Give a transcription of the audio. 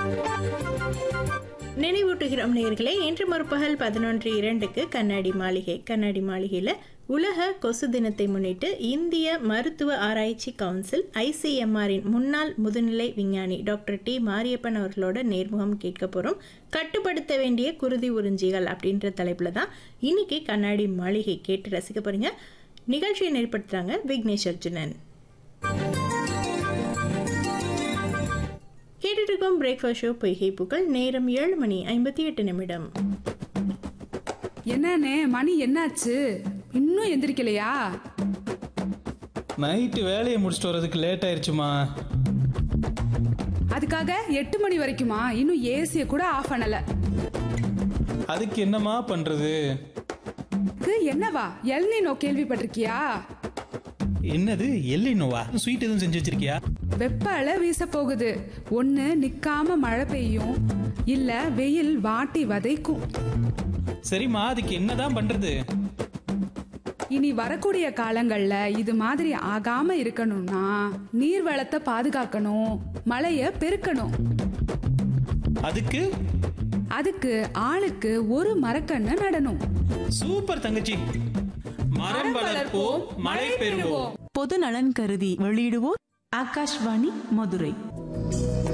நினைவூட்டுகிறோம் நேயர்களே இன்று முற்பகல் பதினொன்று இரண்டுக்கு கண்ணாடி மாளிகை கண்ணாடி மாளிகையில் உலக கொசு தினத்தை முன்னிட்டு இந்திய மருத்துவ ஆராய்ச்சி கவுன்சில் ஐசிஎம்ஆரின் முன்னாள் முதுநிலை விஞ்ஞானி டாக்டர் டி மாரியப்பன் அவர்களோட நேர்முகம் கேட்க போகிறோம் கட்டுப்படுத்த வேண்டிய குருதி உறிஞ்சிகள் அப்படின்ற தலைப்பில் தான் இன்னைக்கு கண்ணாடி மாளிகை கேட்டு ரசிக்க போறீங்க நிகழ்ச்சியை ஏற்படுத்துகிறாங்க விக்னேஷ் அர்ஜுனன் கேட்டுட்டு இருக்கோம் பிரேக்ஃபாஸ்ட் ஷோ பொய்கை புகழ் நேரம் ஏழு மணி ஐம்பத்தி எட்டு நிமிடம் என்னண்ணே மணி என்னாச்சு இன்னும் எந்திரிக்கலையா நைட்டு வேலையை முடிச்சுட்டு வர்றதுக்கு லேட் ஆயிடுச்சுமா அதுக்காக எட்டு மணி வரைக்குமா இன்னும் ஏசிய கூட ஆஃப் பண்ணல அதுக்கு என்னம்மா பண்றது இது என்னவா எல்னினோ கேள்விப்பட்டிருக்கியா என்னது எல்லினோவா ஸ்வீட் எதுவும் செஞ்சு வச்சிருக்கியா வெப்ப அலை வீச போகுது ஒண்ணு நிக்காம மழை பெய்யும் இல்ல வெயில் வாட்டி வதைக்கும் சரிம்மா அதுக்கு என்னதான் பண்றது இனி வரக்கூடிய காலங்கள்ல இது மாதிரி ஆகாம இருக்கணும்னா நீர் வளத்தை பாதுகாக்கணும் மழைய பெருக்கணும் அதுக்கு அதுக்கு ஆளுக்கு ஒரு மரக்கண்ணை நடணும் சூப்பர் தங்கச்சி மரம் வளர்ப்போம் மழை பெறுவோம் பொது நலன் கருதி வெளியிடுவோர் ஆகாஷ்வாணி மதுரை